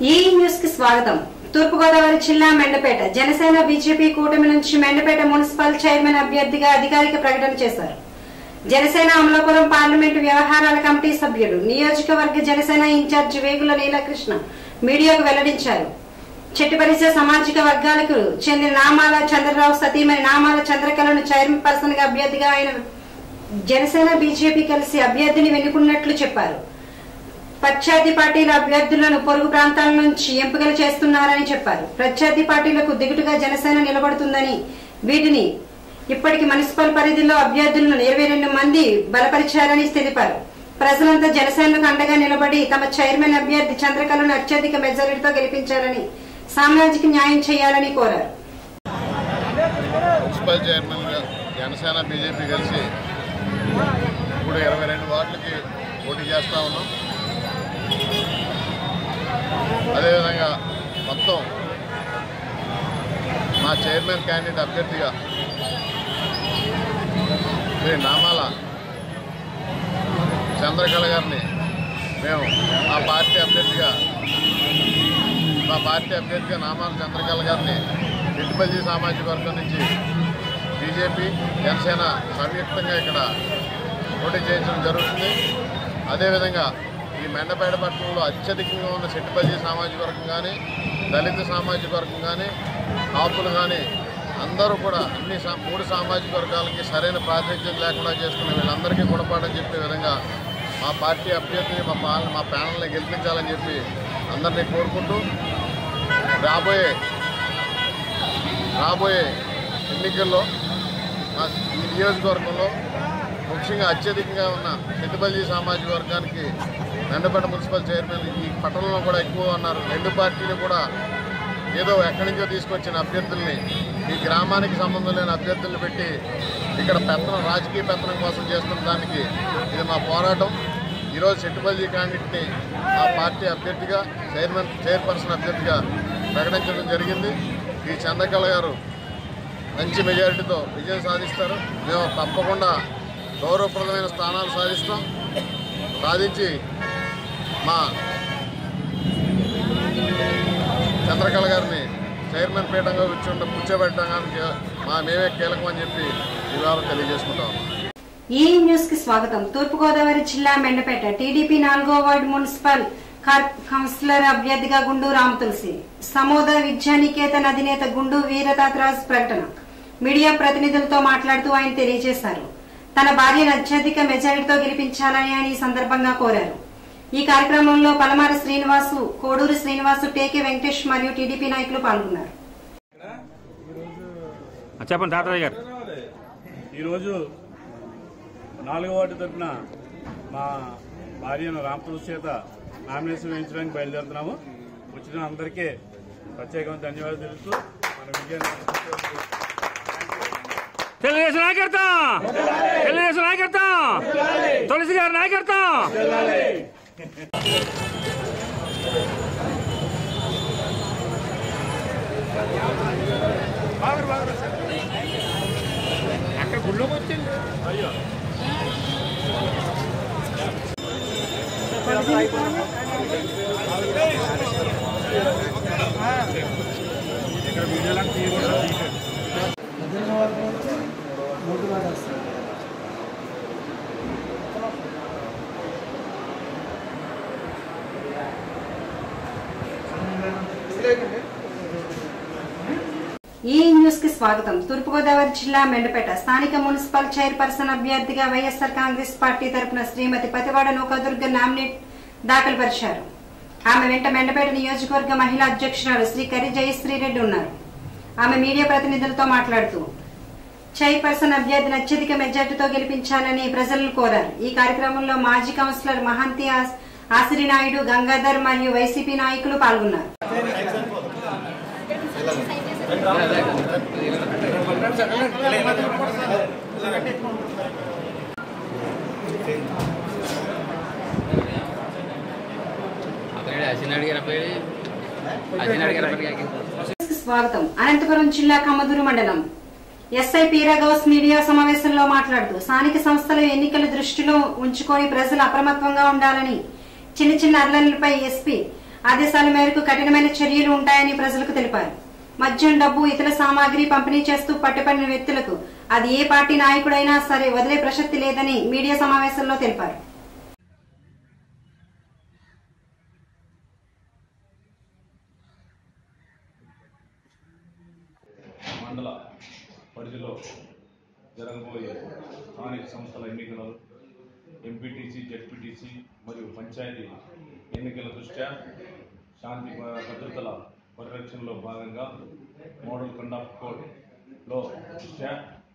ఈ న్యూస్ కి స్వాగతం తూర్పుగోదావరి జిల్లా మెండపేట జనసేన బీజేపీ కూటమి నుంచి మెండపేట మున్సిపల్ చైర్మన్ అభ్యర్థిగా అధికారిక ప్రకటన చేశారు జనసేన అమలాపురం పార్లమెంటు వ్యవహారాల కమిటీ సభ్యులు నియోజకవర్గ జనసేన ఇన్ఛార్జి వేగుల నీలకృష్ణ మీడియాకు వెల్లడించారు చెట్టుపరిసే సామాజిక వర్గాలకు చెందిన నామాల చంద్రరావు సతీమణి నామాల చంద్రకళను చైర్మన్ పర్సన్ గా అభ్యర్థిగా ఆయన జనసేన బీజేపీ కలిసి అభ్యర్థిని వెనుకున్నట్లు చెప్పారు ప్రత్యర్థి పార్టీల అభ్యర్థులను పొరుగు ప్రాంతాల నుంచి ఎంపికలు చేస్తున్నారని చెప్పారు ప్రత్యర్థి పార్టీలకు దిగుటుగా జనసేన నిలబడుతుందని వీటిని ఇప్పటికి మున్సిపల్ పరిధిలో అభ్యర్థులను ఇరవై రెండు మంది బలపరిచారని తెలిపారు ప్రజలంతా జనసేనకు అండగా నిలబడి తమ చైర్మన్ అభ్యర్థి చంద్రకళను అత్యధిక మెజారిటీతో గెలిపించాలని సామాజిక న్యాయం చేయాలని కోరారు మున్సిపల్ చైర్మన్గా జనసేన బీజేపీ కలిసి ఇప్పుడు ఇరవై రెండు వార్డులకి పోటీ చేస్తూ ఉన్నాం అదేవిధంగా మొత్తం మా చైర్మన్ క్యాండిడేట్ అభ్యర్థిగా శ్రీ నామాల చంద్రకళ గారిని మేము మా పార్టీ అభ్యర్థిగా మా పార్టీ అభ్యర్థిగా నామాల చంద్రకళ గారిని ఇటుపల్లి సామాజిక వర్గం నుంచి బీజేపీ జనసేన సంయుక్తంగా ఇక్కడ పోటీ చేయించడం జరుగుతుంది అదేవిధంగా ఈ మెండపేట పట్టణంలో అత్యధికంగా ఉన్న సెట్టిపల్లి సామాజిక వర్గం కానీ దళిత సామాజిక వర్గం కానీ కాపులు కానీ అందరూ కూడా అన్ని సా- మూడు సామాజిక వర్గాలకి సరైన ప్రాతినిధ్యం లేకుండా చేస్తున్న వీళ్ళందరికీ గుణపాఠం చెప్పే విధంగా మా పార్టీ అభ్యర్థిని మా పాలన మా ప్యానల్ని గెలిపించాలని చెప్పి అందరినీ కోరుకుంటూ రాబోయే రాబోయే ఎన్నికల్లో మా ఈ నియోజకవర్గంలో ముఖ్యంగా అత్యధికంగా ఉన్న పెట్టుబడి సామాజిక వర్గానికి నండపేట మున్సిపల్ చైర్మన్ ఈ పట్టణంలో కూడా ఎక్కువ ఉన్నారు రెండు పార్టీలు కూడా ఏదో ఎక్కడి నుంచో తీసుకొచ్చిన అభ్యర్థుల్ని ఈ గ్రామానికి సంబంధం లేని అభ్యర్థుల్ని పెట్టి ఇక్కడ పెత్తనం రాజకీయ పెత్తనం కోసం చేస్తున్న దానికి ఇది మా పోరాటం ఈరోజు సెట్టుపల్లి క్యాండిడేట్ని మా పార్టీ అభ్యర్థిగా చైర్మన్ చైర్పర్సన్ అభ్యర్థిగా ప్రకటించడం జరిగింది ఈ చంద్రకళ గారు మంచి మెజారిటీతో విజయం సాధిస్తారు మేము తప్పకుండా గౌరవప్రదమైన స్థానాలు సాధిస్తాం సాధించి మా చంద్రకళ గారిని చైర్మన్ పీఠంగా కూర్చుండ కూర్చోబెట్టడానికి మా మేమే కీలకమని చెప్పి ఇవాళ తెలియజేసుకుంటాం ఈ న్యూస్ కి స్వాగతం తూర్పుగోదావరి జిల్లా మెండపేట టీడీపీ నాలుగో వార్డు మున్సిపల్ కార్- కౌన్సిలర్ అభ్యర్థిగా గుండు రామతులసి సమోద విద్యానికేతన్ అధినేత గుండు వీరతాతరాజ్ ప్రకటన మీడియా ప్రతినిధులతో మాట్లాడుతూ ఆయన తెలియజేశారు తన భార్యను అత్యధిక మెజారిటీతో గెలిపించాలని ఆయన ఈ సందర్భంగా కోరారు ఈ కార్యక్రమంలో పలమార శ్రీనివాసు కోడూరు శ్రీనివాసు టేకే వెంకటేష్ మరియు టీడీపీ నాయకులు పాల్గొన్నారు ఆ, చెప్పండి తాతయ్య గారు ఈరోజు నాలుగో వార్డు తరఫున మా భార్యను రామతులసి చేత నామినేషన్ వేయించడానికి బయలుదేరుతున్నాము వచ్చిన అందరికీ ప్రత్యేకమైన ధన్యవాదాలు తెలుస్తూ మన విజయాన్ని తెలుగుదేశం నాయకత్వం తెలుగుదేశం నాయకత్వం తులసి గారి నాయకత్వం అక్కడ గుళ్ళోకి వచ్చింది ఇక్కడ వీడియోలను తీయకూడదు ఈ న్యూస్ కి స్వాగతం తూర్పుగోదావరి జిల్లా మెండపేట స్థానిక మున్సిపల్ చైర్పర్సన్ అభ్యర్థిగా వైఎస్ఆర్ కాంగ్రెస్ పార్టీ తరపున శ్రీమతి పతివాడ నౌకాదుర్గ నామినేట్ దాఖలు పరిచారు ఆమె వెంట మెండపేట నియోజకవర్గ మహిళా అధ్యక్షురాలు శ్రీ కరి జయశ్రీ రెడ్డి ఉన్నారు ఆమె మీడియా ప్రతినిధులతో మాట్లాడుతూ చైర్పర్సన్ అభ్యర్థిని అత్యధిక మెజార్టీతో గెలిపించాలని ప్రజలను కోరారు ఈ కార్యక్రమంలో మాజీ కౌన్సిలర్ మహంతి ఆస్- ఆసిరి నాయుడు గంగాధర్ మరియు వైసీపీ నాయకులు పాల్గొన్నారు అతను అసిన్ అడిగారు అబ్బాయి అసిన్ అడిగారు అబ్బాయి స్వాగతం అనంతపురం జిల్లా కమ్మదూరు మండలం ఎస్ఐ పీరా గౌస్ మీడియా సమావేశంలో మాట్లాడుతూ స్థానిక సంస్థల ఎన్నికల దృష్టిలో ఉంచుకొని ప్రజలు అప్రమత్తంగా ఉండాలని చిన్న చిన్న అర్లన్లపై ఎస్పీ ఆదేశాల మేరకు కఠినమైన చర్యలు ఉంటాయని ప్రజలకు తెలిపారు మద్యం డబ్బు ఇతర సామాగ్రి పంపిణీ చేస్తూ పట్టుబడిన వ్యక్తులకు అది ఏ పార్టీ నాయకుడైనా సరే వదిలే ప్రసక్తి లేదని మీడియా సమావేశంలో తెలిపారు మండల పరిధిలో జరగబోయే స్థానిక సంస్థల ఎన్నికలు ఎంపీటీసీ జెడ్పీటీసీ మరియు పంచాయతీ ఎన్నికల దృష్ట్యా శాంతి భ- భద్రతల పరిరక్షణలో భాగంగా మోడల్ కండక్ట్ కోడ్లో దృష్ట్యా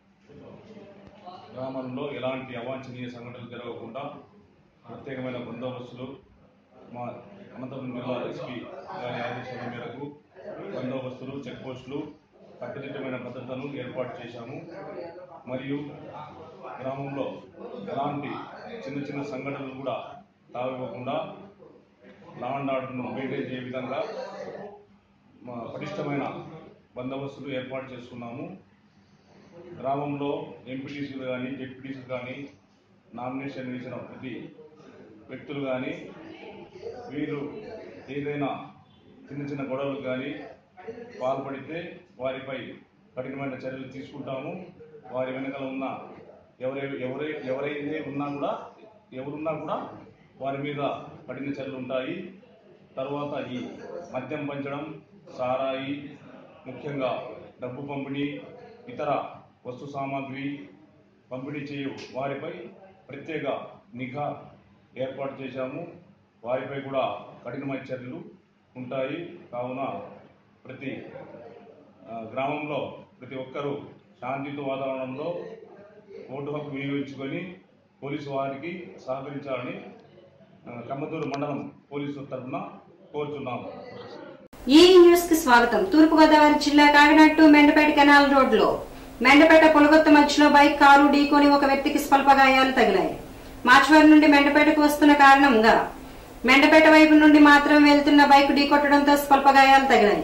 గ్రామంలో ఎలాంటి అవాంఛనీయ సంఘటనలు జరగకుండా ప్రత్యేకమైన బందోబస్తులు మా అనంతపురం జిల్లా ఎస్పీ గారి ఆదేశాల మేరకు బందోబస్తులు చెక్ పోస్టులు కట్టుదిట్టమైన భద్రతను ఏర్పాటు చేశాము మరియు గ్రామంలో ఎలాంటి చిన్న చిన్న సంఘటనలు కూడా తావివ్వకుండా లా అండ్ ఆర్డర్ను మెయింటైన్ చేయ విధంగా మా పటిష్టమైన బందోబస్తులు ఏర్పాటు చేసుకున్నాము గ్రామంలో ఎంపీటీసీలు కానీ జెడ్పీటీసీలు కానీ నామినేషన్ వేసిన ప్రతి వ్యక్తులు కానీ వీరు ఏదైనా చిన్న చిన్న గొడవలు కానీ పాల్పడితే వారిపై కఠినమైన చర్యలు తీసుకుంటాము వారి వెనకాల ఉన్న ఎవరై ఎవరై ఎవరైతే ఉన్నా కూడా ఎవరున్నా కూడా వారి మీద కఠిన చర్యలు ఉంటాయి తర్వాత ఈ మద్యం పంచడం సారాయి ముఖ్యంగా డబ్బు పంపిణీ ఇతర వస్తు సామాగ్రి పంపిణీ చేయు వారిపై ప్రత్యేక నిఘా ఏర్పాటు చేశాము వారిపై కూడా కఠినమైన చర్యలు ఉంటాయి కావున ప్రతి ఆ, గ్రామంలో ప్రతి ఒక్కరూ శాంతియుత వాతావరణంలో ఓటు హక్కు వినియోగించుకొని పోలీసు వారికి సహకరించాలని ఆ, కమ్మతూరు మండలం పోలీసు తరఫున కోరుచున్నాము ఈ న్యూస్ కి స్వాగతం తూర్పుగోదావరి జిల్లా Kakinada to Mandapeta canal road లో మెండపేట పొలగొత్త మధ్యలో బైక్ కారు ఢీకొని ఒక వ్యక్తికి స్వల్ప గాయాలు తగిలాయి మార్చివారి నుండి మెండపేటకు వస్తున్న కారణంగా మెండపేట వైపు నుండి మాత్రం వెళ్తున్న బైక్ ఢీకొట్టడంతో స్వల్ప గాయాలు తగిలాయి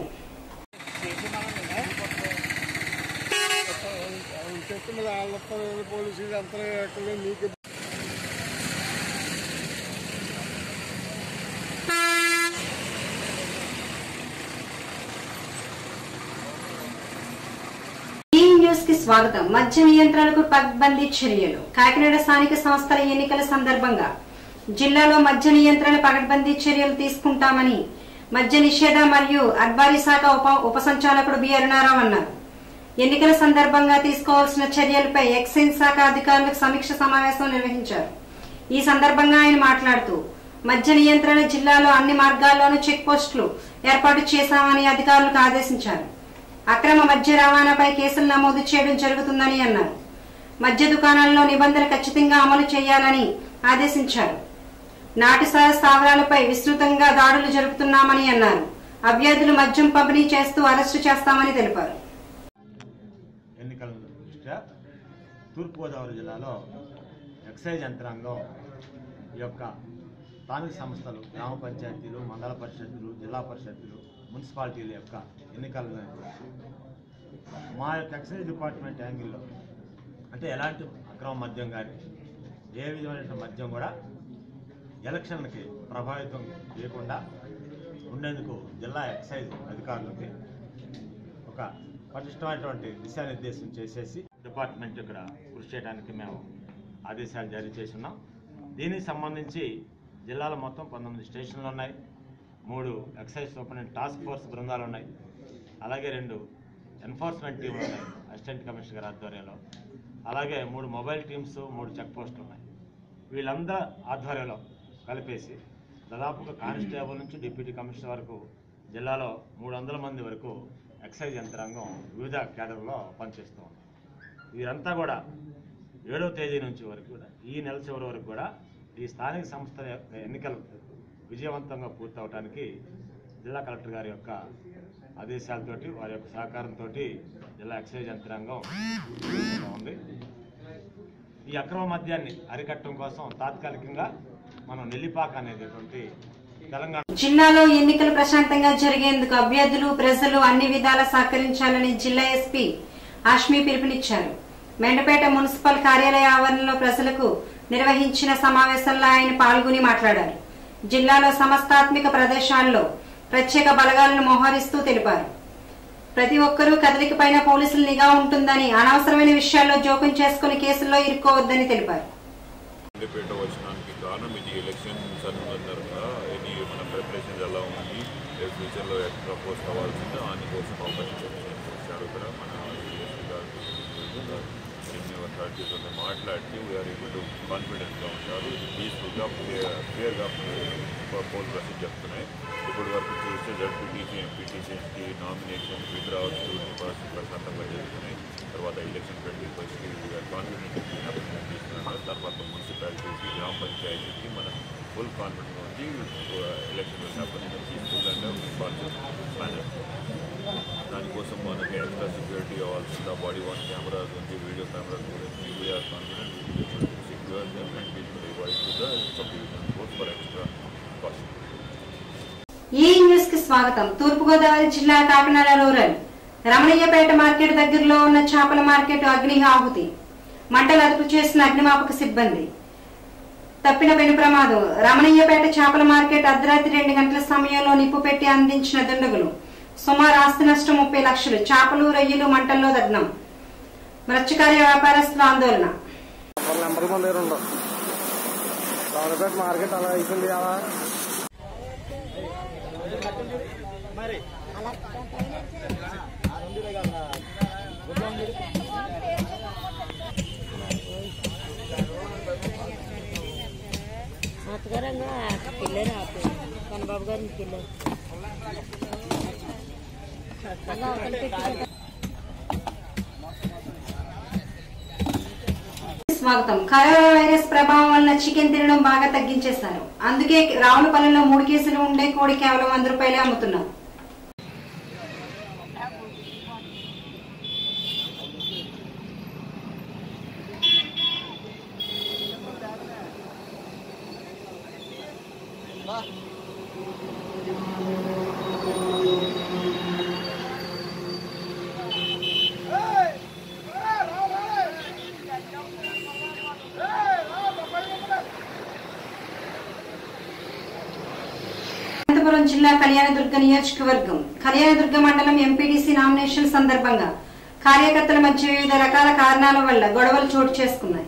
చెప్తున్న వాళ్ళతో పోలీసులు అంతా ఎక్కడ మీకు ఈ న్యూస్ కి స్వాగతం మద్య నియంత్రణకు పగ్బందీ చర్యలు కాకినాడ స్థానిక సంస్థల ఎన్నికల సందర్భంగా జిల్లాలో మద్య నియంత్రణ పగడ్బందీ చర్యలు తీసుకుంటామని మద్య నిషేధ మరియు అడ్బారీ శాఖ ఉప ఉప సంచాలకుడు బి అరుణారావు అన్నారు ఎన్నికల సందర్భంగా తీసుకోవాల్సిన చర్యలపై ఎక్సైజ్ శాఖ అధికారులకు సమీక్ష సమావేశం నిర్వహించారు ఈ సందర్భంగా ఆయన మాట్లాడుతూ మద్య నియంత్రణ జిల్లాలో అన్ని మార్గాల్లోనూ చెక్ పోస్టులు ఏర్పాటు చేశామని అధికారులకు ఆదేశించారు అక్రమ మద్య రవాణాపై కేసులు నమోదు చేయడం జరుగుతుందని అన్నారు మద్య దుకాణాల్లో నిబంధనలు ఖచ్చితంగా అమలు చేయాలని ఆదేశించారు నాటుసార స్థావరాలపై విస్తృతంగా దాడులు జరుపుతున్నామని అన్నారు అభ్యర్థులు మద్యం పంపిణీ చేస్తూ అరెస్టు చేస్తామని తెలిపారు ఎన్నికల దృష్ట్యా తూర్పుగోదావరి జిల్లాలో ఎక్సైజ్ యంత్రాంగం ఈ యొక్క స్థానిక సంస్థలు గ్రామ పంచాయతీలు మండల పరిషత్తులు జిల్లా పరిషత్తులు మున్సిపాలిటీల యొక్క ఎన్నికల మా యొక్క ఎక్సైజ్ డిపార్ట్మెంట్ యాంగిల్లో అంటే ఎలాంటి అక్రమ మద్యం కానీ ఏ విధమైన మద్యం కూడా ఎలక్షన్కి ప్రభావితం చేయకుండా ఉండేందుకు జిల్లా ఎక్సైజ్ అధికారులకి ఒక పటిష్టమైనటువంటి దిశానిర్దేశం చేసేసి డిపార్ట్మెంట్ ఇక్కడ కృషి చేయడానికి మేము ఆదేశాలు జారీ చేస్తున్నాం దీనికి సంబంధించి జిల్లాలో మొత్తం పంతొమ్మిది స్టేషన్లు ఉన్నాయి మూడు ఎక్సైజ్ సూపరింటెండెంట్ టాస్క్ ఫోర్స్ బృందాలు ఉన్నాయి అలాగే రెండు ఎన్ఫోర్స్మెంట్ టీంలు ఉన్నాయి అసిస్టెంట్ కమిషనర్ గారి ఆధ్వర్యంలో అలాగే మూడు మొబైల్ టీమ్స్ మూడు చెక్ పోస్టులు ఉన్నాయి వీళ్ళందరూ ఆధ్వర్యంలో కలిపేసి దాదాపుగా కానిస్టేబుల్ నుంచి డిప్యూటీ కమిషనర్ వరకు జిల్లాలో మూడు వందల మంది వరకు ఎక్సైజ్ యంత్రాంగం వివిధ కేడర్లో పనిచేస్తూ ఉంది వీరంతా కూడా ఏడవ తేదీ నుంచి వరకు కూడా ఈ నెల చివరి వరకు కూడా ఈ స్థానిక సంస్థల యొక్క ఎన్నికలు విజయవంతంగా పూర్తవడానికి జిల్లా కలెక్టర్ గారి యొక్క ఆదేశాలతోటి వారి యొక్క సహకారంతో జిల్లా ఎక్సైజ్ యంత్రాంగం పనిచేస్తూ ఉంది ఈ అక్రమ మద్యాన్ని అరికట్టడం కోసం తాత్కాలికంగా మనం నెల్లిపాక అనేటటువంటి తెలంగాణ జిల్లాలో ఎన్నికలు ప్రశాంతంగా జరిగేందుకు అభ్యర్థులు ప్రజలు అన్ని విధాలా సహకరించాలని జిల్లా ఎస్పీ ఆష్మి పిలుపునిచ్చారు మెండపేట మున్సిపల్ కార్యాలయ ఆవరణలో ప్రజలకు నిర్వహించిన సమావేశంలో ఆయన పాల్గొని మాట్లాడారు జిల్లాలో సమస్తాత్మిక ప్రదేశాల్లో ప్రత్యేక బలగాలను మోహరిస్తూ తెలిపారు ప్రతి ఒక్కరూ కదలికపైన పోలీసుల నిఘా ఉంటుందని అనవసరమైన విషయాల్లో జోక్యం చేసుకుని కేసుల్లో ఇరుక్కోవద్దని తెలిపారు మండపేట వచ్చడానికి కారణం ఇది ఎలక్షన్ సందర్భంగా ఇది మన ప్రిపరేషన్ ఎలా ఉంది రేపు ఫ్యూచర్లో ఎక్స్ట్రా పోస్ట్ అవ్వాల్సింది దానికోసం అవకాశం వచ్చారు ఇక్కడ మన డిఎస్పీ గారు రెవెన్యూ అథారిటీతో మాట్లాడి వీఆర్ ఏబుల్ టు కాన్ఫిడెంట్గా ఉంటారు ఇది పీస్ఫుల్గా క్లియర్ క్లియర్గా పోల్ ప్రొసీజ్ చెప్తున్నాయి ఇప్పటి వరకు చూస్తే జడ్పీటీసీ ఎంపీటీసీకి నామినేషన్ విత్డ్రావల్స్ టూ పర్సెంట్ ప్రశాంతంగా జరుగుతున్నాయి తర్వాత ఎలక్షన్ ట్వంటీ ఫస్ట్కి వీఆర్ కాన్ఫిడెంట్ తీసుకున్నాం తర్వాత మున్సిపాలిటీకి గ్రామ పంచాయతీకి మన ఫుల్ కాన్ఫిడెంట్ ఉంది ఎలక్షన్ వచ్చినప్పటి నుంచి ఫుల్ అండ్ మేనేజ్ దానికోసం మనకి ఎక్స్ట్రా సెక్యూరిటీ కావాల్సింది బాడీ వన్ కెమెరాస్ ఉంది వీడియో కెమెరాస్ గురించి we're confident secure and people revise to the sub division course for extra cost ఈ న్యూస్ కి స్వాగతం తూర్పుగోదావరి జిల్లా కాకినాడ రూరల్ రమణయ్యపేట మార్కెట్ దగ్గరలో ఉన్న చేపల మార్కెట్ అగ్ని ఆహుతి మంటలు అదుపు చేసిన అగ్నిమాపక సిబ్బంది తప్పిన పెను ప్రమాదం రమణయ్యపేట చేపల మార్కెట్ అర్ధరాత్రి రెండు గంటల సమయంలో నిప్పు పెట్టి అందించిన దుండగులు సుమారు ఆస్తి నష్టం ముప్పై లక్షలు చేపలు రొయ్యలు మంటల్లో దగ్నం మత్స్యకార్య వ్యాపారస్తుల ఆందోళన వాళ్ళ నెంబర్ మన దగ్గర ఉండవు రావులపేట మార్కెట్ అలా అయిపోయింది కదా అత్తగారంగా పిల్లలు ఆపు కన్నబాబు గారిని పిల్లలు అలా ఒకటి పెట్టుకుంటా స్వాగతం కరోనా వైరస్ ప్రభావం వలన చికెన్ తినడం బాగా తగ్గించేశారు అందుకే రావులపల్లిలో మూడు కేసులు ఉండే కోడి కేవలం వంద రూపాయలే అమ్ముతున్నారు అనంతపురం జిల్లా కళ్యాణదుర్గ నియోజకవర్గం కళ్యాణదుర్గ మండలం ఎంపీటీసీ నామినేషన్ సందర్భంగా కార్యకర్తల మధ్య వివిధ రకాల కారణాల వల్ల గొడవలు చోటు చేసుకున్నాయి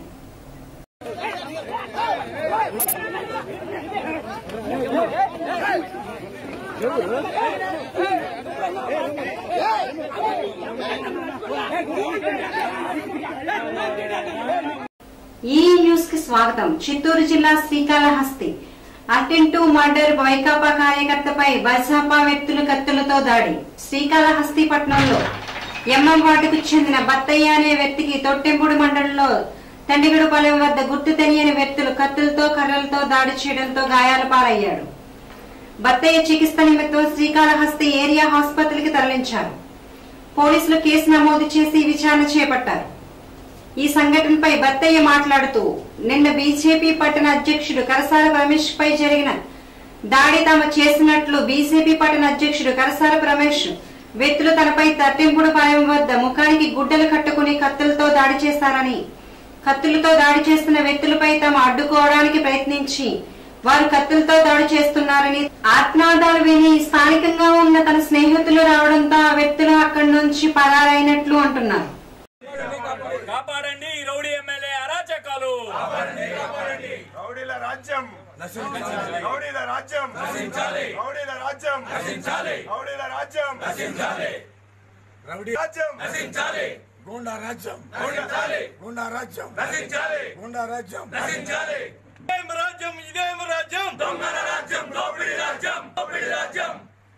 ఈ న్యూస్ కి స్వాగతం చిత్తూరు జిల్లా శ్రీకాళహస్తి అటెంటు మర్డర్ వైకాపా కార్యకర్తపై బైసాపా వ్యక్తులు కత్తులతో దాడి శ్రీకాళహస్తి పట్టణంలో ఎంఎం వార్డుకు చెందిన బత్తయ్య అనే వ్యక్తికి తొట్టెంపుడు మండలంలో తండిగడుపాలెం వద్ద గుర్తు తెలియని వ్యక్తులు కత్తులతో కర్రలతో దాడి చేయడంతో గాయాల పాలయ్యాడు బత్తయ్య చికిత్స నిమిత్తం శ్రీకాళహస్తి ఏరియా ఆసుపత్రికి తరలించారు పోలీసులు కేసు నమోదు చేసి విచారణ చేపట్టారు ఈ సంఘటనపై బత్తయ్య మాట్లాడుతూ నిన్న బీజేపీ పట్టణ అధ్యక్షుడు కరసాల రమేష్ పై జరిగిన దాడి తాము చేసినట్లు బీజేపీ పట్టణ అధ్యక్షుడు కరసాల రమేష్ వ్యక్తులు తనపై తట్టింపుడు పాలెం వద్ద ముఖానికి గుడ్డలు కట్టుకుని కత్తులతో దాడి చేశారని కత్తులతో దాడి చేస్తున్న వ్యక్తులపై తాము అడ్డుకోవడానికి ప్రయత్నించి వారు కత్తులతో దాడి చేస్తున్నారని ఆత్మాదాలు విని స్థానికంగా ఉన్న తన స్నేహితులు రావడంతో ఆ వ్యక్తులు అక్కడి నుంచి పరారైనట్లు అంటున్నారు కాపాడండి ఈ రౌడీ ఎమ్మెల్యే అరాచకాలు రౌడీల రాజ్యం రౌడీల రాజ్యం రౌడీల రాజ్యం రౌడీల రాజ్యం రౌడీ రాజ్యం గూండా రాజ్యం గూండా రాజ్యం గూండా రాజ్యం ఇదేం రాజ్యం ఇదేం రాజ్యం దొంగల రాజ్యం దోపిడీ రాజ్యం దోపిడీ రాజ్యం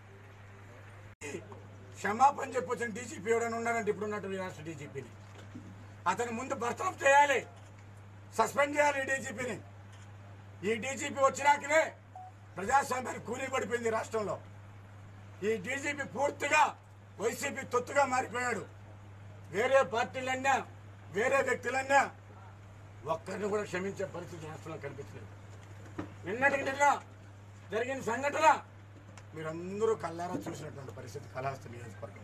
క్షమాపణ చెప్పొచ్చిన డీజీపీ ఎవరైనా ఉన్నారంటే ఇప్పుడు ఉన్నట్టు ఈ రాష్ట్ర డీజీపీని అతను ముందు బర్తరఫ్ చేయాలి సస్పెండ్ చేయాలి ఈ డీజీపీని ఈ డీజీపీ వచ్చినాకనే ప్రజాస్వామ్యానికి కూలీ పడిపోయింది రాష్ట్రంలో ఈ డీజీపీ పూర్తిగా వైసీపీ తొత్తుగా మారిపోయాడు వేరే పార్టీలన్నా వేరే వ్యక్తులన్నా ఒక్కరిని కూడా క్షమించే పరిస్థితి రాష్ట్రంలో కనిపించలేదు నిన్నటికి నిన్న జరిగిన సంఘటన మీరందరూ కల్లారా చూసినటువంటి పరిస్థితి కళాస్తి నియోజకవర్గంలో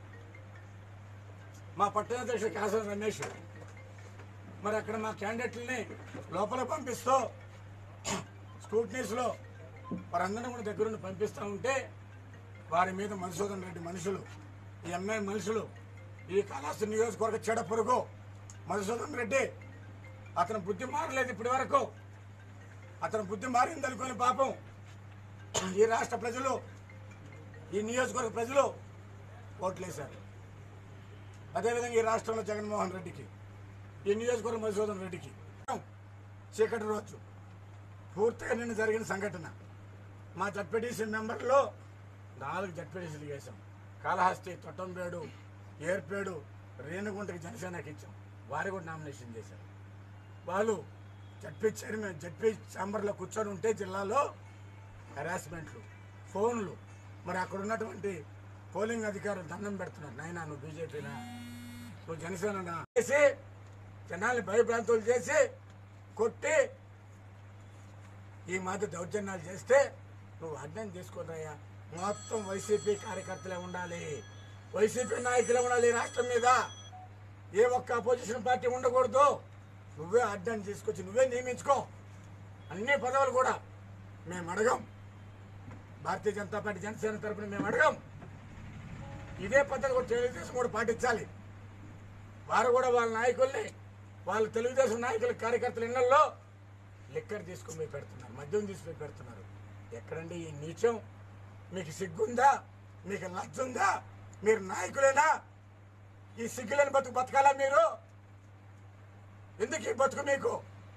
మా పట్టణాధ్యక్షుడు కాసం రమేష్ మరి అక్కడ మా క్యాండిడేట్లని లోపల పంపిస్తూ స్క్రూటనీస్లో వారందరినీ కూడా దగ్గరుండి పంపిస్తూ ఉంటే వారి మీద మధుసూదన్ రెడ్డి మనుషులు ఈ ఎంఏ మనుషులు ఈ కళాస్తు నియోజకవర్గ చెడ పొరుగు మధుసూదన్ రెడ్డి అతను బుద్ధి మారలేదు ఇప్పటి వరకు అతను బుద్ధి మారింది అనుకుని పాపం ఈ రాష్ట్ర ప్రజలు ఈ నియోజకవర్గ ప్రజలు ఓట్లేశారు అదేవిధంగా ఈ రాష్ట్రంలో జగన్మోహన్ రెడ్డికి ఈ నియోజకవర్గ మధుసూదన్ రెడ్డికి చీకటి రోజు పూర్తిగా నిన్న జరిగిన సంఘటన మా జడ్పీటీసీ మెంబర్లో నాలుగు జడ్పీటీసీలు వేసాం కాళహస్తి తొట్టంపేడు ఏర్పేడు రేణుగుంటకి జనసేనకి ఇచ్చాం వారు కూడా నామినేషన్ చేశారు వాళ్ళు జడ్పీ చైర్మన్ జడ్పీ ఛాంబర్లో కూర్చొని ఉంటే జిల్లాలో హెరాస్మెంట్లు ఫోన్లు మరి అక్కడ ఉన్నటువంటి పోలింగ్ అధికారులు దండం పెడుతున్నారు నాయనా నువ్వు బీజేపీనా నువ్వు జనసేన చేసి జనాల్ని భయభ్రాంతులు చేసి కొట్టి ఈ మధ్య దౌర్జన్యాలు చేస్తే నువ్వు అర్థం చేసుకోదయ్యా మొత్తం వైసీపీ కార్యకర్తలే ఉండాలి వైసీపీ నాయకులే ఉండాలి ఈ రాష్ట్రం మీద ఏ ఒక్క అపోజిషన్ పార్టీ ఉండకూడదు నువ్వే అడ్డం తీసుకొచ్చి నువ్వే నియమించుకో అన్ని పదవులు కూడా మేము అడగం భారతీయ జనతా పార్టీ జనసేన తరపున మేము అడగం ఇదే పద్ధతి కూడా తెలుగుదేశం కూడా పాటించాలి వారు కూడా వాళ్ళ నాయకుల్ని వాళ్ళ తెలుగుదేశం నాయకుల కార్యకర్తల ఇళ్లలో లిక్కర్ తీసుకుని పోయి పెడుతున్నారు మద్యం తీసుకుని పెడుతున్నారు ఎక్కడండి ఈ నీచం మీకు సిగ్గుందా మీకు లజ్జుందా మీరు నాయకులేనా ఈ సిగ్గులేని బతుకు బతకాలా మీరు ఎందుకు ఈ బతుకు మీకు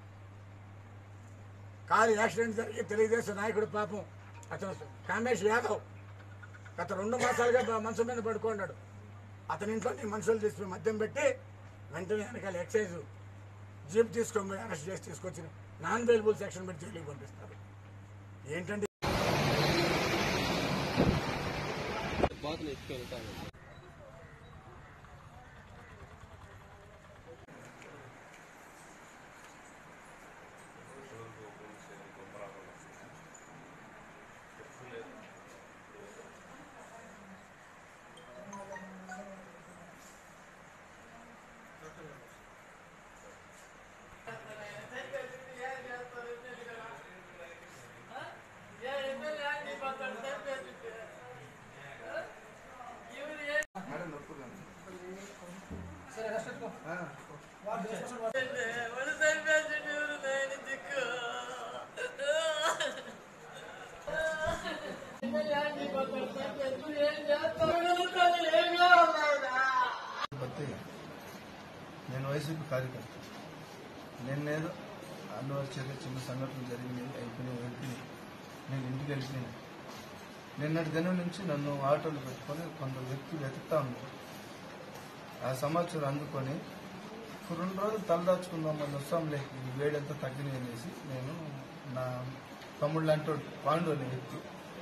కారు యాక్సిడెంట్ జరిగి తెలుగుదేశం నాయకుడు పాపం అతను కామేష్ యాదవ్ గత రెండు మాసాలుగా బ- మంచం మీద పడుకున్నాడు అతని ఇంట్లో నీ మనుషులు తీసుకుని మద్యం పెట్టి వెంటనే వెనకాల ఎక్సైజ్ జీప్ తీసుకొని పోయి అరెస్ట్ చేసి తీసుకొచ్చి నాన్ అవైలబుల్ సెక్షన్ పెట్టి జైలుకి పంపిస్తారు ఏంటంటే బాతులు ఎత్తుకెళ్తాను బత్తయ్య నేను వైసీపీ కార్యకర్త నిన్నేదో అన్నవచ్చేది చిన్న సంఘటన జరిగినాయి అయిపోయినాయి వెళ్ళిపోయినాయి నేను ఇంటికి వెళ్ళిపోయినా నిన్నటి దినం నుంచి నన్ను ఆటోలు పెట్టుకొని కొందరు వ్యక్తులు వెతుకుతా ఉన్నారు ఆ సమాచారం అందుకొని ఒక రెండు రోజులు తలదాచుకుందాం మళ్ళీ వస్తాంలే ఈ వేడంతా తగ్గినాయి అనేసి నేను నా తమ్ముడు లాంటి వాడు, పాండు అనే వ్యక్తి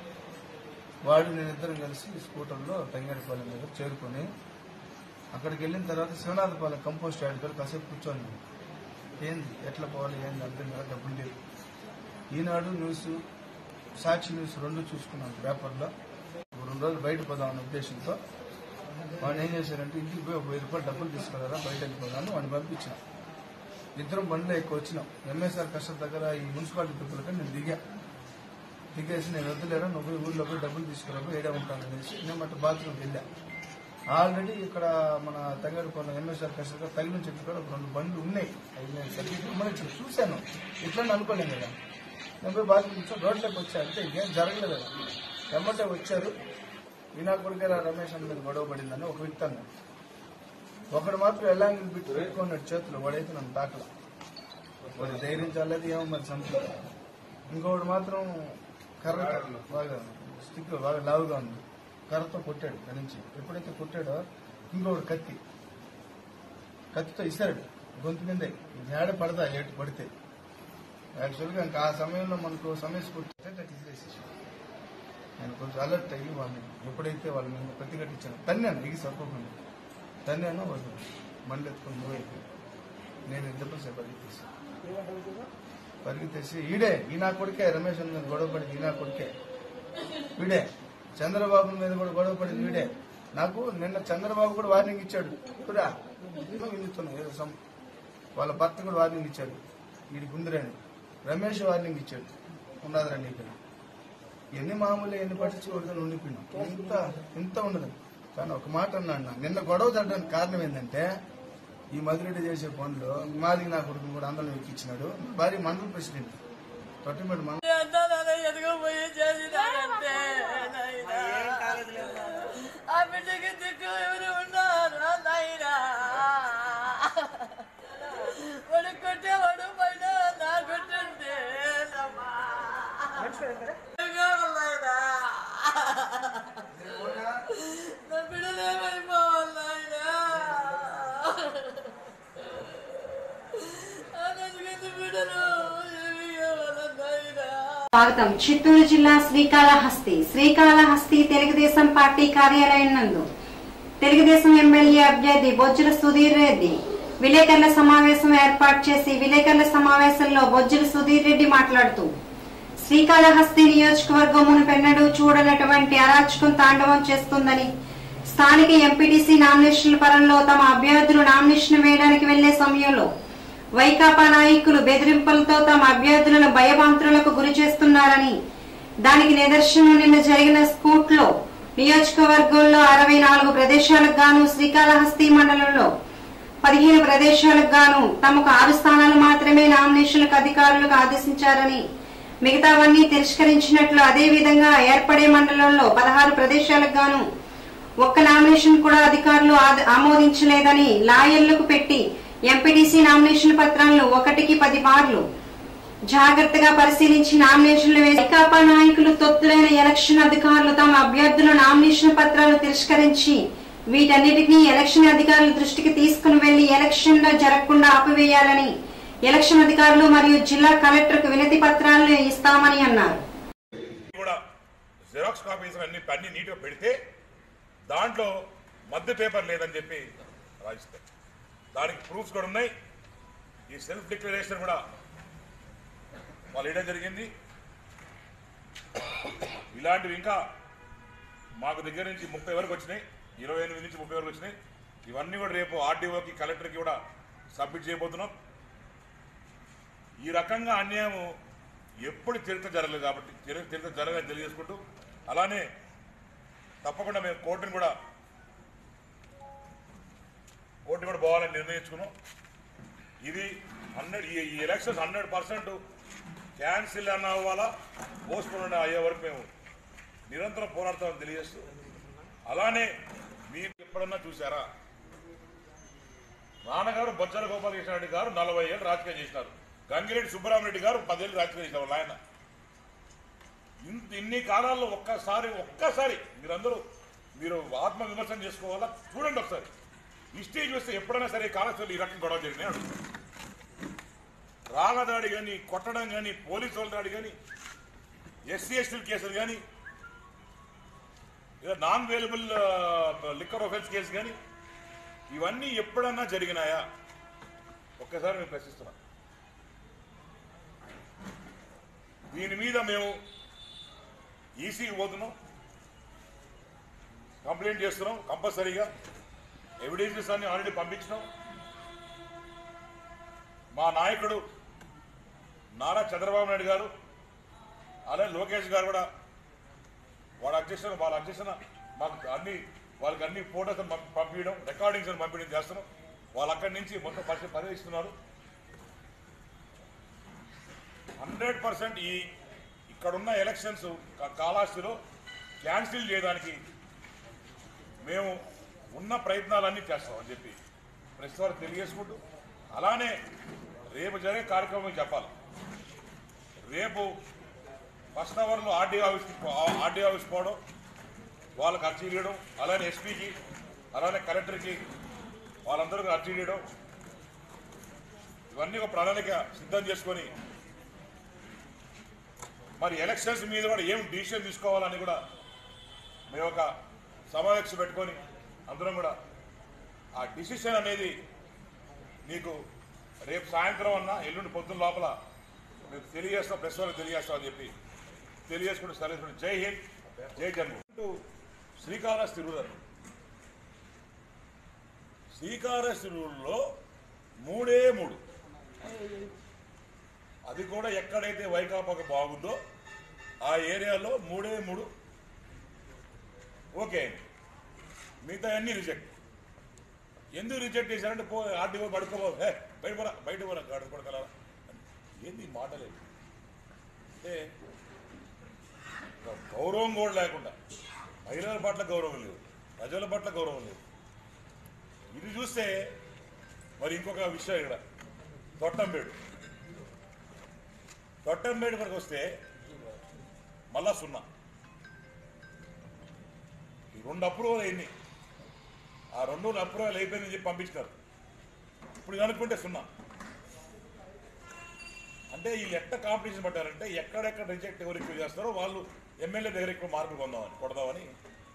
వాడు నేనిద్దరం కలిసి స్కూటర్లో తంగేడిపాలెం దగ్గర చేరుకొని అక్కడికి వెళ్ళిన తర్వాత శివనాథపాలెం కంపోస్ట్ యార్డ్ దగ్గర కాసేపు కూర్చోండి ఏంది ఎట్లా పోవాలి ఏంది అర్థం కదా డబ్బులు లేవు ఈనాడు న్యూస్ సాక్షి న్యూస్ రెండు చూసుకున్నాను పేపర్లో ఒక రెండు రోజులు బయట పోదామన్న ఉద్దేశంతో వాడిని ఏం చేశారంటే ఇంటికి పోయి ఒక వెయ్యి రూపాయలు డబ్బులు తీసుకున్నారా బయట వెళ్ళిపోదాను వాడిని పంపించిన ఇద్దరం బండిలో ఎక్కువ వచ్చినాం ఎంఎస్ఆర్ కష్టం దగ్గర ఈ మున్సిపాలిటీ దగ్గర నేను దిగా దిగేసి నేను వద్దులేరా నువ్వు పోయి ఊళ్ళో పోయి డబ్బులు తీసుకురా ఏడే ఉంటాను అనేసి నేను మటు బాత్రూమ్కి వెళ్ళా ఆల్రెడీ ఇక్కడ మన తంగడిపోయిన ఎంఎస్ఆర్ కష్టంగా తగిలిన చెట్టు కూడా ఒక రెండు బండ్లు ఉన్నాయి అవి నేను సర్టిఫికెట్ ఇమ్మని చూశాను ఇట్లా అనుకోలేను కదా నేను పోయి బాత్రూమ్ కూర్చొని రోడ్లోకి వచ్చా అంటే ఏం జరగలేదు కదా ఎమ్మటే వచ్చారు ఈనా కొడుకేరా రమేష్ అన్న మీద గొడవ పడిందని ఒక వ్యక్తి అన్నాడు ఒకడు మాత్రం ఎల్లాంగిల్ బిట్టు పెట్టుకున్నాడు చేతులు వాడైతే నన్ను దాకలా వాడు ధైర్యం చాలేదు ఏమో మరి సంథింగ్ ఇంకొకడు మాత్రం కర్ర కర్రలు బాగా స్టిక్ బాగా లావుగా ఉంది కర్రతో కొట్టాడు దాని నుంచి ఎప్పుడైతే కొట్టాడో ఇంకొకడు కత్తి కత్తితో ఇసాడు గొంతు మీదే ఏడ పడదా ఏటు పడితే యాక్చువల్గా ఇంకా ఆ సమయంలో మనకు సమయస్ఫూర్తి అట్లా తీసేసేసి నేను కొంచెం అలర్ట్ అయ్యి వాళ్ళని ఎప్పుడైతే వాళ్ళ మీద ప్రతిఘటించాను తన్నాను ఎగి సరిపోకుండా తన్నాను వాళ్ళు బండి ఎత్తుకొని మూవ్ అయిపోయి నేను ఇద్దరు సేపు పరిగెత్తేసి పరిగెత్తేసి ఈడే ఈ నా కొడుకే రమేష్ అన్న మీద గొడవ పడింది ఈ నా కొడుకే వీడే చంద్రబాబు మీద కూడా గొడవ పడింది వీడే నాకు నిన్న చంద్రబాబు కూడా వార్నింగ్ ఇచ్చాడు కూడా విందుతున్నాను ఏదో సం- వాళ్ళ భర్త కూడా వార్నింగ్ ఇచ్చాడు వీడికి ఉందిరని రమేష్ వార్నింగ్ ఇచ్చాడు ఉన్నదిరా నీకు ఎన్ని మామూలు ఎన్ని పట్టించుకోవద్దని ఉండిపోయినాం ఇంత ఇంత ఉండదు కానీ ఒక మాట అన్నాడు నాకు నిన్న గొడవ జరగడానికి కారణం ఏంటంటే ఈ మధురెడ్డి చేసే పనులు మాది నా కొడుకుని కూడా అందరం ఎక్కించినాడు భార్య మండల ప్రెసిడెంట్ తొట్టిమెడు మండల ఎదుగుపోయి చేసినారంటే ఆ బిడ్డకి దిక్కు ఎవరు ఉన్నారు నాయనా వాడు కొట్టేవాడు పైన నా కొట్టుంటే నా బిడ్డలు ఏమైపోవాలి నాయనా ఆ బిడ్డలు ఏమి కావాలి నాయనా స్వాగతం చిత్తూరు జిల్లా శ్రీకాళహస్తి శ్రీకాళహస్తి తెలుగుదేశం పార్టీ కార్యాలయం నందు తెలుగుదేశం ఎమ్మెల్యే అభ్యర్థి బొజ్జుల సుధీర్ రెడ్డి విలేకరుల సమావేశం ఏర్పాటు చేసి విలేకరుల సమావేశంలో బొజ్జుల సుధీర్ రెడ్డి మాట్లాడుతూ శ్రీకాళహస్తి నియోజకవర్గం మునుపెన్నడూ చూడనటువంటి అరాచకం తాండవం చేస్తుందని స్థానిక ఎంపీటీసీ నామినేషన్ల పరంలో తమ అభ్యర్థులు నామినేషన్ వేయడానికి వెళ్లే సమయంలో వైకాపా నాయకులు బెదిరింపులతో తమ అభ్యర్థులను భయభాంతులకు గురి చేస్తున్నారని దానికి నిదర్శనం నిన్న జరిగిన స్కూట్ లో నియోజకవర్గంలో అరవై నాలుగు ప్రదేశాలకు గాను శ్రీకాళహస్తి మండలంలో పదిహేను ప్రదేశాలకు గాను తమకు ఆరు స్థానాలు మాత్రమే నామినేషన్లకు అధికారులకు ఆదేశించారని మిగతావన్నీ తిరస్కరించినట్లు అదే విధంగా ఏర్పడే మండలంలో పదహారు ప్రదేశాలకు గాను ఒక్క నామినేషన్ కూడా అధికారులు ఆద- ఆమోదించలేదని లాయర్లకు పెట్టి ఎంపీటీసీ నామినేషన్ పత్రాలను ఒకటికి పది మార్లు జాగ్రత్తగా పరిశీలించి నామినేషన్లు వేసి వైకాపా నాయకులు తొత్తులైన ఎలక్షన్ అధికారులు తమ అభ్యర్థుల నామినేషన్ పత్రాలు తిరస్కరించి వీటన్నిటినీ ఎలక్షన్ అధికారుల దృష్టికి తీసుకుని వెళ్లి ఎలక్షన్ జరగకుండా ఆపివేయాలని ఎలక్షన్ అధికారులు మరియు జిల్లా కలెక్టర్కు వినతి పత్రాలను ఇస్తామని అన్నారు కూడా జిరాక్స్ కాపీస్ అన్ని అన్ని నీట్గా పెడితే దాంట్లో మధ్య పేపర్ లేదని చెప్పి రాయిస్తారు దానికి ప్రూఫ్స్ కూడా ఉన్నాయి ఈ సెల్ఫ్ డిక్లరేషన్ కూడా వాళ్ళు వేయడం జరిగింది ఇలాంటివి ఇంకా మాకు దగ్గర నుంచి ముప్పై వరకు వచ్చినాయి ఇరవై ఎనిమిది నుంచి ముప్పై వరకు వచ్చినాయి ఇవన్నీ కూడా రేపు ఆర్డీఓకి కలెక్టర్కి కూడా సబ్మిట్ చేయబోతున్నాం ఈ రకంగా అన్యాయం ఎప్పుడు చరిత్ర జరగలేదు కాబట్టి చరి- చరిత్ర జరగదని తెలియజేసుకుంటూ అలానే తప్పకుండా మేము కోర్టుని కూడా కోర్టు కూడా పోవాలని నిర్ణయించుకున్నాం ఇది హండ్రెడ్ ఈ ఈ ఎలక్షన్స్ హండ్రెడ్ పర్సెంట్ క్యాన్సిల్ అన్న అవ్వాలా పోస్ట్పోన్ అయ్యే వరకు మేము నిరంతరం పోరాడతామని తెలియజేస్తూ అలానే మీరు ఎప్పుడన్నా చూసారా నాన్నగారు బొజ్జల గోపాలకృష్ణ రెడ్డి గారు నలభై ఏళ్ళు రాజకీయం చేసినారు గంగిరెడ్డి సుబ్బరామరెడ్డి గారు పదేళ్ళు రాజకీయం చేసినారు వాళ్ళ ఆయన ఇంత ఇన్ని కాలాల్లో ఒక్కసారి ఒక్కసారి మీరందరూ మీరు ఆత్మ విమర్శన చేసుకోవాలా చూడండి ఒకసారి హిస్టరీ చూస్తే ఎప్పుడైనా సరే కాలస్లో ఈ రకం గొడవ జరిగినాయి అడుగుతాను. రాళ్ళదాడి కానీ కొట్టడం కానీ పోలీసు వాళ్ళ దాడి కానీ ఎస్సీ ఎస్టీల కేసులు కానీ లేదా non bailable liquor offence case కానీ ఇవన్నీ ఎప్పుడన్నా జరిగినాయా ఒక్కసారి మేము ప్రశ్నిస్తున్నాం దీని మీద మేము ఈసీకి పోతున్నాం కంప్లైంట్ చేస్తున్నాం కంపల్సరీగా ఎవిడెన్సెస్ అన్ని ఆల్రెడీ పంపించినాం మా నాయకుడు నారా చంద్రబాబు నాయుడు గారు అలాగే లోకేష్ గారు కూడా వాళ్ళ అధ్యక్షన వాళ్ళ అధ్యక్షన మాకు అన్ని వాళ్ళకి అన్ని ఫోటోస్ పంపించడం రికార్డింగ్స్ పంపించడం చేస్తున్నాం వాళ్ళు అక్కడి నుంచి మొత్తం పరిస్థితి పర్యవేక్షిస్తున్నారు హండ్రెడ్ పర్సెంట్ ఈ ఇక్కడున్న ఎలక్షన్స్ కా- కాళహస్తిలో క్యాన్సిల్ చేయడానికి మేము ఉన్న ప్రయత్నాలన్నీ చేస్తామని చెప్పి ప్రెస్ వారికి తెలియజేసుకుంటూ అలానే రేపు జరిగే కార్యక్రమం చెప్పాలి రేపు ఫస్ట్ అవర్లో ఆర్డీ ఆఫీస్ ఆర్డీ ఆఫీస్ పోవడం వాళ్ళకి అర్జీ ఇవ్వడం అలానే ఎస్పీకి అలానే కలెక్టర్కి వాళ్ళందరికీ అర్జీ ఇవ్వడం ఇవన్నీ ఒక ప్రణాళిక సిద్ధం చేసుకొని మరి ఎలక్షన్స్ మీద కూడా ఏం డిసిషన్ తీసుకోవాలని కూడా మేము ఒక సమావేశం పెట్టుకొని అందరం కూడా ఆ డిసిషన్ అనేది మీకు రేపు సాయంత్రం అన్నా ఎల్లుండి పొద్దున్న లోపల మీకు తెలియజేస్తాం ప్రెస్ వాళ్ళకి తెలియజేస్తాం అని చెప్పి తెలియజేసుకుంటూ సరే జై హింద్ జై జన్మ శ్రీకాళహస్తి రూరల్ శ్రీకాళహస్తి రూరల్లో మూడే మూడు అది కూడా ఎక్కడైతే వైకాపాకు బాగుందో ఆ ఏరియాలో మూడే మూడు ఓకే మిగతా అన్ని రిజెక్ట్ ఎందుకు రిజెక్ట్ చేశారంటే పో ఆర్టీఓ పడుకోబో హే బయట పోరా బయట పోరా గాడు కొడకలా ఏంది ఈ మాటలేదు అంటే ఒక గౌరవం కూడా లేకుండా మహిళల పట్ల గౌరవం లేదు ప్రజల పట్ల గౌరవం లేదు ఇది చూస్తే మరి ఇంకొక విషయం ఇక్కడ తొట్టంబేడు తొట్టంబేడు వరకు వస్తే మళ్ళా సున్నా ఈ రెండు అప్రూవల్ అయింది ఆ రెండు అప్రూవల్ అయిపోయిందని చెప్పి పంపించినారు ఇప్పుడు కనుక్కుంటే సున్నా అంటే వీళ్ళు ఎట్ట కాంపిటీషన్ పట్టారంటే ఎక్కడెక్కడ రిజెక్ట్ ఎవరు ఎక్కువ చేస్తారో వాళ్ళు ఎమ్మెల్యే దగ్గర ఎక్కువ మార్కులు కొందామని కొడదామని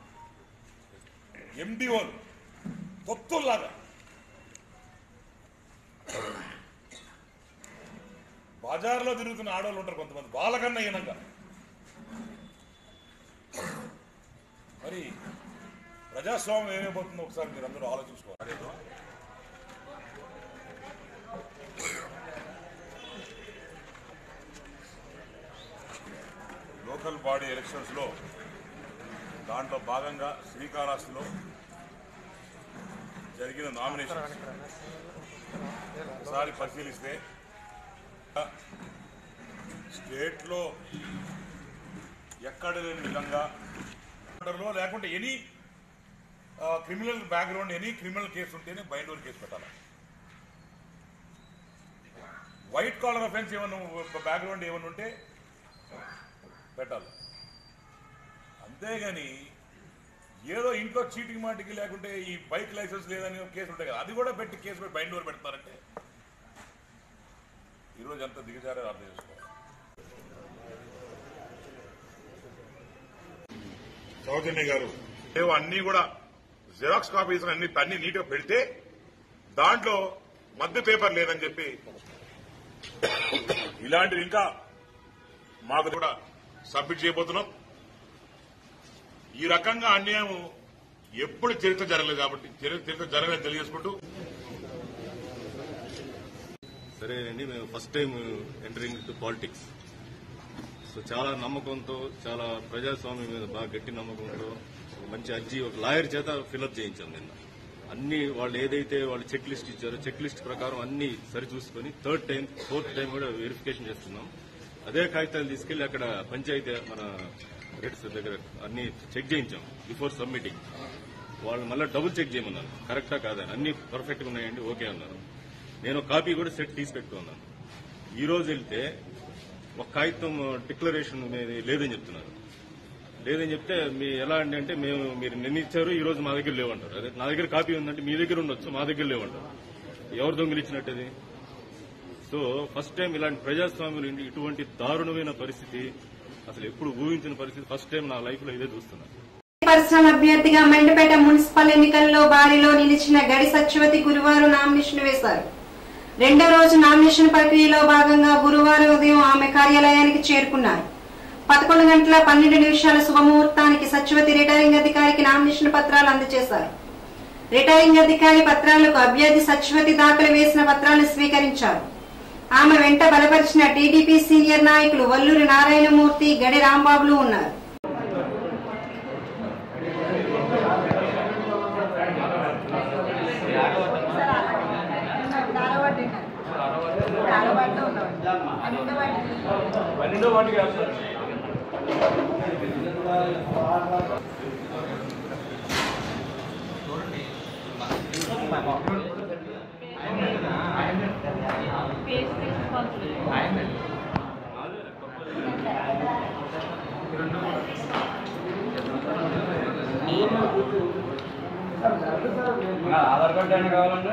ఎండిఓలు తొత్తుల్లాగా బజార్లో తిరుగుతున్న ఆడవాళ్ళు ఉంటారు కొంతమంది వాళ్ళకన్నా ఈనంగా మరి ప్రజాస్వామ్యం ఏమైపోతుందో ఒకసారి మీరు అందరూ ఆలోచించుకోవాలి లోకల్ బాడీ ఎలక్షన్స్లో దాంట్లో భాగంగా శ్రీకాళహస్తిలో జరిగిన నామినేషన్ ఒకసారి పరిశీలిస్తే స్టేట్లో ఎక్కడ లేని విధంగా లో లేకుంటే any criminal background any criminal case ఉంటేనే బైండోర్ కేసు పెట్టాలి వైట్ కాలర్ అఫెన్స్ ఏమన్నా బ్యాక్గ్రౌండ్ ఏమన్నా ఉంటే పెట్టాలి అంతేగాని ఏదో ఇంట్లో చీటింగ్ మాటికి లేకుంటే ఈ బైక్ లైసెన్స్ లేదని ఒక కేసు ఉంటాయి కదా అది కూడా పెట్టి కేసు పెట్టి బైండ్ ఓవర్ పెడతారంటే ఈరోజు ఎంత దిగజారే అర్థం చేసుకోవాలి సౌజన్య గారు ఏవో అన్ని కూడా జిరాక్స్ కాపీస్ అన్ని అన్ని నీట్గా పెడితే దాంట్లో మధ్య పేపర్ లేదని చెప్పి ఇలాంటివి ఇంకా మాకు కూడా సబ్మిట్ చేయబోతున్నాం ఈ రకంగా అన్యాయం ఎప్పుడు చరిత్ర జరగలేదు కాబట్టి చరి- చరిత్ర జరగలేదు తెలియజేసుకుంటూ సరేనండి మేము first time entering to politics so చాలా నమ్మకంతో చాలా ప్రజాస్వామ్యం మీద బాగా గట్టి నమ్మకంతో ఒక మంచి అర్జీ ఒక లాయర్ చేత ఫిలప్ చేయించాం నిన్న అన్ని వాళ్ళు ఏదైతే వాళ్ళు చెక్ లిస్ట్ ఇచ్చారో చెక్ లిస్ట్ ప్రకారం అన్ని సరి చూసుకొని థర్డ్ టైం ఫోర్త్ టైం కూడా వెరిఫికేషన్ చేస్తున్నాం అదే కాగితాలు తీసుకెళ్లి అక్కడ పంచాయతీ మన రెడ్స్ దగ్గర అన్ని చెక్ చేయించాం బిఫోర్ సబ్మిటింగ్ వాళ్ళు మళ్ళీ డబుల్ చెక్ చేయమన్నారు కరెక్టా కాదని అన్ని పర్ఫెక్ట్ గా ఉన్నాయండి ఓకే అన్నారు నేను ఒక కాపీ కూడా సెట్ తీసి పెట్టుకున్నాను ఈ రోజు వెళ్తే ఒక కాగితం డిక్లరేషన్ మీద లేదని చెప్తున్నారు లేదని చెప్తే మీ ఎలా అండి అంటే మేము మీరు నిన్న ఇచ్చారు ఈ రోజు మా దగ్గర లేవంటారు అదే నా దగ్గర కాపీ ఉందంటే మీ దగ్గర ఉండొచ్చు మా దగ్గర లేవంటారు ఎవరు దొంగిలిచ్చినట్టు అది సో ఫస్ట్ టైం ఇలాంటి ప్రజాస్వామ్యం ఇటువంటి దారుణమైన పరిస్థితి అసలు ఎప్పుడు ఊహించిన పరిస్థితి ఫస్ట్ టైం నా లైఫ్ లో ఇదే చూస్తున్నాను పర్సనల్ అభ్యర్థిగా మెండపేట మున్సిపల్ ఎన్నికల్లో బారిలో నిలిచిన గడి సత్యవతి గురువారం నామినేషన్ వేశారు రెండో రోజు నామినేషన్ ప్రక్రియలో భాగంగా గురువారం ఉదయం ఆమె కార్యాలయానికి చేరుకున్నారు పదకొండు గంటల పన్నెండు నిమిషాల శుభముహూర్తానికి సత్యవతి రిటైరింగ్ అధికారికి నామినేషన్ పత్రాలు అందజేశారు రిటైరింగ్ అధికారి పత్రాలకు అభ్యర్థి సత్యవతి దాఖలు వేసిన పత్రాలను స్వీకరించారు ఆమె వెంట బలపరిచిన టీడీపీ సీనియర్ నాయకులు వల్లూరి నారాయణమూర్తి గడి రాంబాబులు ఉన్నారు పన్నెండో వాటికి వేస్తారు ఆధార్ కార్డు అయినా కావాలండి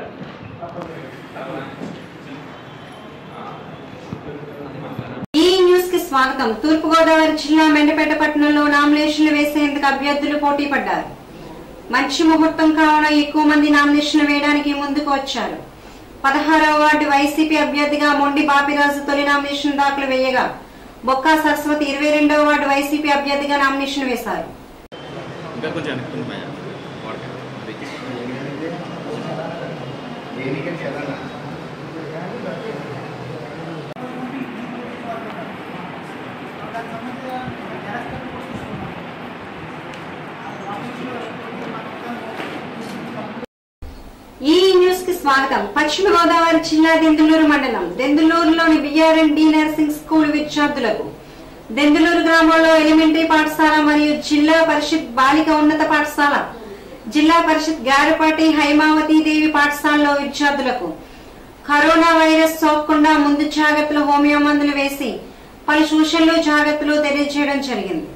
ఈ న్యూస్ కి స్వాగతం తూర్పు గోదావరి జిల్లా మెండపేట పట్టణంలో నామినేషన్లు వేసేందుకు అభ్యర్థులు పోటీ పడ్డారు మంచి ముహూర్తం కావున ఎక్కువ మంది నామినేషన్లు వేయడానికి ముందుకు వచ్చారు పదహారవ వార్డు వైసీపీ అభ్యర్థిగా మొండి బాపిరాజు తొలి నామినేషన్ దాఖలు వేయగా బొక్కా సరస్వతి ఇరవై రెండవ వార్డు వైసీపీ అభ్యర్థిగా నామినేషన్ వేశారు ఇంకా కొంచెం అనుకుంది మాయా ఈ న్యూస్ కి స్వాగతం పశ్చిమ గోదావరి జిల్లా దెందులూరు మండలం దెందులూరులోని బిఆర్ఎన్ డి నర్సింగ్ స్కూల్ విద్యార్థులకు దెందులూరు గ్రామంలో ఎలిమెంటరీ పాఠశాల మరియు జిల్లా పరిషత్ బాలిక ఉన్నత పాఠశాల జిల్లా పరిషత్ గారపాటి హైమావతి దేవి పాఠశాలలో విద్యార్థులకు కరోనా వైరస్ సోకకుండా ముందు జాగ్రత్తలు హోమియో మందులు వేసి పలు సూచనలు జాగ్రత్తలు తెలియజేయడం జరిగింది